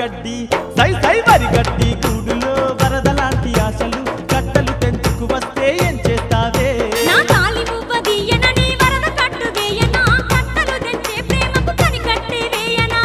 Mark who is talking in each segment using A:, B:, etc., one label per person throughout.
A: వరిగడ్డి సై సై వరిగడ్డి కూడులో వరద లాంటి ఆశలు కట్టలు తెంచుకు వస్తే ఏం చేస్తావే
B: నా కాలి మువ్వ దియ్యనని వరద కట్టు వేయనా కట్టలు తెంచే ప్రేమకు కనికట్టే వేయనా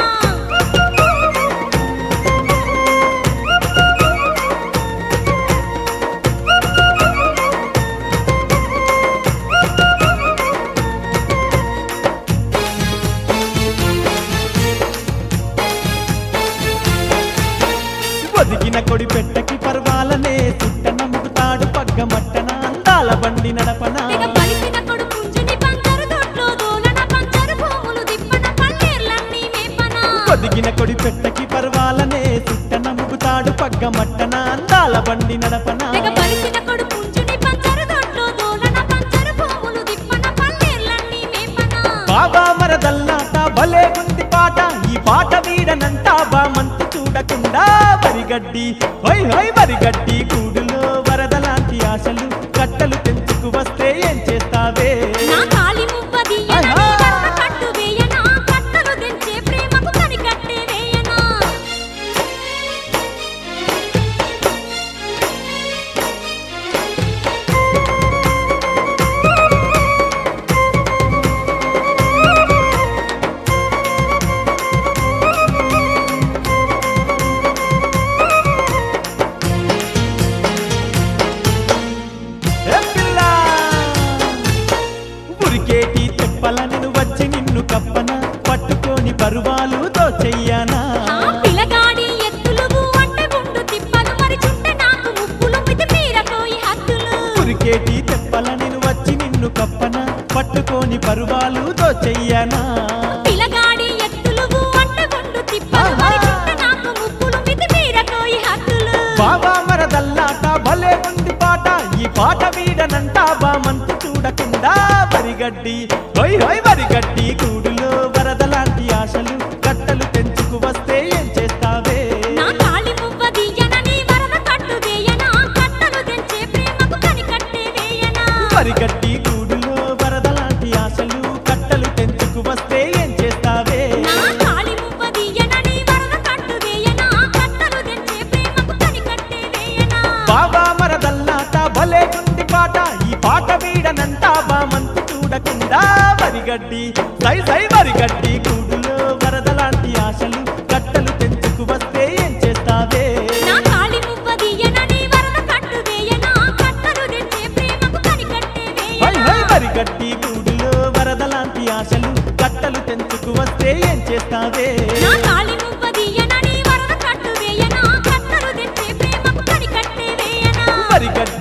A: ఒదిగిన కొడి పెట్టకి పర్వాలనే సుట్ట నమ్ముతాడు పగ్గమట్టన అందాల బండి నడపన
B: తెగ పలికిన కొడు పుంజుని బంగారు దొడ్లో దోలన పంచరు భూములు దిప్పన పన్నీర్లన్నీ మేపన
A: ఒదిగిన కొడి పెట్టకి పర్వాలనే సుట్ట నమ్ముతాడు పగ్గమట్టన అందాల బండి నడపన
B: తెగ పలికిన కొడు పుంజుని పంచరు దొడ్లో దోలన పంచరు భూములు దిప్పన పన్నీర్లన్నీ మేపన
A: బాబా మరదల్లాట భలే ఉంది పాట ఈ పాట వీడనంట బామంతు చూడకుండా వరిగడ్డి హై హై వరిగడ్డి కూడులో వరద లాంటి ఆశలు కట్టలు తెంచుకు వస్తే ఏం చేస్తావే
B: నా కాలి మువ్వ దియ్యనని వరద కట్టు వేయనా కట్టలు తెంచే ప్రేమకు కనికట్టే వేయనా
A: ఏ పిల్లా! ఉరికేటి తెప్పల నేను వచ్చి నిన్ను కప్పన పట్టుకొని పరువాలు దోచెయ్యానా
B: ఆ పిలగాడి ఎత్తులు అంటే గుండు తిప్పలు మరి చుట్టే నాకు ముప్పులు మితి మీరపోయి హద్దులు
A: ఉరికేటి తెప్పల నేను వచ్చి నిన్ను కప్పన పట్టుకొని పరువాలు దోచెయ్యానా
B: పిలగాడి ఎత్తులు అంటే గుండు తిప్పలు మరి చుట్టే నాకు ముప్పులు మితి మీరపోయి హద్దులు
A: బాబా మరదల్లాట భలే ఉంది పాట ఈ పాట వీడనంట బామంతు చూడకుండా వరిగడ్డి హొయ్ హొయ్ వరిగడ్డి కూడులో వరద లాంటి ఆశలు కట్టలు తెంచుకు వస్తే ఏం చేస్తావే
B: నా కాలి మువ్వ దియ్యనని వరద కట్టు వేయనా కట్టలు తెంచే ప్రేమకు కనికట్టే వేయనా
A: వరిగడ్డి కూడులో వరద లాంటి ఆశలు కట్టలు తెంచుకు వస్తే ఏం చేస్తావే
B: నా కాలి మువ్వ దియ్యనని వరద కట్టు వేయనా కట్టలు తెంచే ప్రేమకు కనికట్టే వేయనా
A: బాబా మరదల్లాట భలే ఉంది పాట ఈ పాట వీడనంట బామంతు చూడకుండా వరిగడ్డి సై సై వరిగడ్డి కూడులో వరద లాంటి ఆశలు కట్టలు తెంచుకు వస్తే ఏం చేస్తావే
B: నా కాలి మువ్వ దియ్యనని వరద కట్టు వేయనా కట్టలు తెంచే ప్రేమకు కనికట్టే
A: హై
B: వేయనా
A: హై వరిగడ్డి కూడులో వరద లాంటి ఆశలు కట్టలు తెంచుకు వస్తే ఏం చేస్తావే
B: నా కాలి మువ్వ దియ్యనని వరద కట్టు వేయనా కట్టలు తెంచే ప్రేమకు కనికట్టే వేయనా
A: వరిగడ్డి